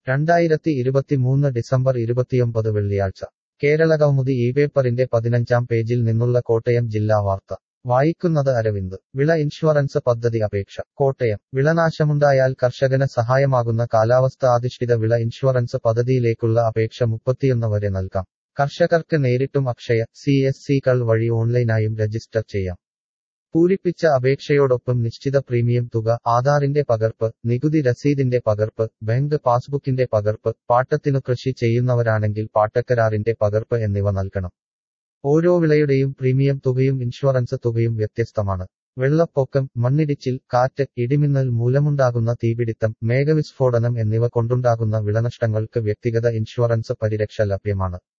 രണ്ടായിരത്തി ഇരുപത്തിമൂന്ന് ഡിസംബർ ഇരുപത്തിയൊമ്പത് വെള്ളിയാഴ്ച കേരള കൗമുദി ഈ പേപ്പറിന്റെ പതിനഞ്ചാം പേജിൽ നിന്നുള്ള കോട്ടയം ജില്ലാ വാർത്ത വായിക്കുന്നത് അരവിന്ദ് വിള ഇൻഷുറൻസ് പദ്ധതി അപേക്ഷ കോട്ടയം വിളനാശമുണ്ടായാൽ കർഷകന് സഹായമാകുന്ന കാലാവസ്ഥ അധിഷ്ഠിത വിള ഇൻഷുറൻസ് പദ്ധതിയിലേക്കുള്ള അപേക്ഷ മുപ്പത്തിയൊന്ന് വരെ നൽകാം കർഷകർക്ക് നേരിട്ടും അക്ഷയ സി എസ് സികൾ വഴി ഓൺലൈനായും രജിസ്റ്റർ ചെയ്യാം പൂരിപ്പിച്ച അപേക്ഷയോടൊപ്പം നിശ്ചിത പ്രീമിയം തുക ആധാറിന്റെ പകർപ്പ് നികുതി രസീതിന്റെ പകർപ്പ് ബാങ്ക് പാസ്ബുക്കിന്റെ പകർപ്പ് പാട്ടത്തിനു കൃഷി ചെയ്യുന്നവരാണെങ്കിൽ പാട്ടക്കരാറിന്റെ പകർപ്പ് എന്നിവ നൽകണം ഓരോ വിളയുടെയും പ്രീമിയം തുകയും ഇൻഷുറൻസ് തുകയും വ്യത്യസ്തമാണ് വെള്ളപ്പൊക്കം മണ്ണിടിച്ചിൽ കാറ്റ് ഇടിമിന്നൽ മൂലമുണ്ടാകുന്ന തീപിടിത്തം മേഘവിസ്ഫോടനം എന്നിവ കൊണ്ടുണ്ടാകുന്ന വിളനഷ്ടങ്ങൾക്ക് വ്യക്തിഗത ഇൻഷുറൻസ് പരിരക്ഷ ലഭ്യമാണ്